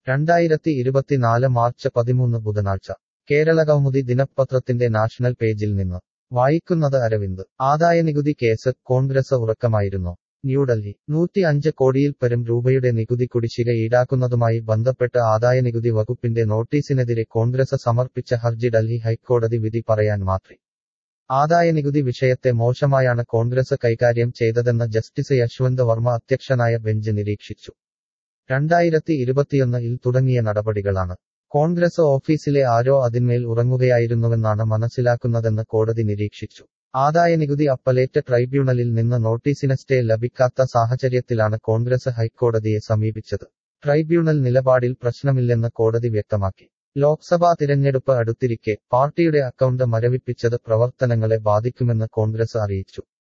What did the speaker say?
രണ്ടായിരത്തി ഇരുപത്തിനാല് മാർച്ച് പതിമൂന്ന് ബുധനാഴ്ച കേരള കൗമുദി ദിനപത്രത്തിന്റെ നാഷണൽ പേജിൽ നിന്ന് വായിക്കുന്നത് അരവിന്ദ് ആദായനികുതി കേസ് കോൺഗ്രസ് ഉറക്കമായിരുന്നു ന്യൂഡൽഹി നൂറ്റി അഞ്ച് കോടിയിൽ പരം രൂപയുടെ നികുതി കുടിശ്ശിക ഈടാക്കുന്നതുമായി ബന്ധപ്പെട്ട് ആദായനികുതി വകുപ്പിന്റെ നോട്ടീസിനെതിരെ കോൺഗ്രസ് സമർപ്പിച്ച ഹർജി ഡൽഹി ഹൈക്കോടതി വിധി പറയാൻ മാറ്റി ആദായനികുതി വിഷയത്തെ മോശമായാണ് കോൺഗ്രസ് കൈകാര്യം ചെയ്തതെന്ന് ജസ്റ്റിസ് യശ്വന്ത് വർമ്മ അധ്യക്ഷനായ ബെഞ്ച് നിരീക്ഷിച്ചു രണ്ടായിരത്തി ഇരുപത്തിയൊന്നിൽ തുടങ്ങിയ നടപടികളാണ് കോൺഗ്രസ് ഓഫീസിലെ ആരോ അതിന്മേൽ ഉറങ്ങുകയായിരുന്നുവെന്നാണ് മനസ്സിലാക്കുന്നതെന്ന് കോടതി നിരീക്ഷിച്ചു ആദായനികുതി അപ്പലേറ്റ് ട്രൈബ്യൂണലിൽ നിന്ന് നോട്ടീസിന് സ്റ്റേ ലഭിക്കാത്ത സാഹചര്യത്തിലാണ് കോൺഗ്രസ് ഹൈക്കോടതിയെ സമീപിച്ചത് ട്രൈബ്യൂണൽ നിലപാടിൽ പ്രശ്നമില്ലെന്ന് കോടതി വ്യക്തമാക്കി ലോക്സഭാ തിരഞ്ഞെടുപ്പ് അടുത്തിരിക്കെ പാർട്ടിയുടെ അക്കൗണ്ട് മരവിപ്പിച്ചത് പ്രവർത്തനങ്ങളെ ബാധിക്കുമെന്ന് കോൺഗ്രസ് അറിയിച്ചു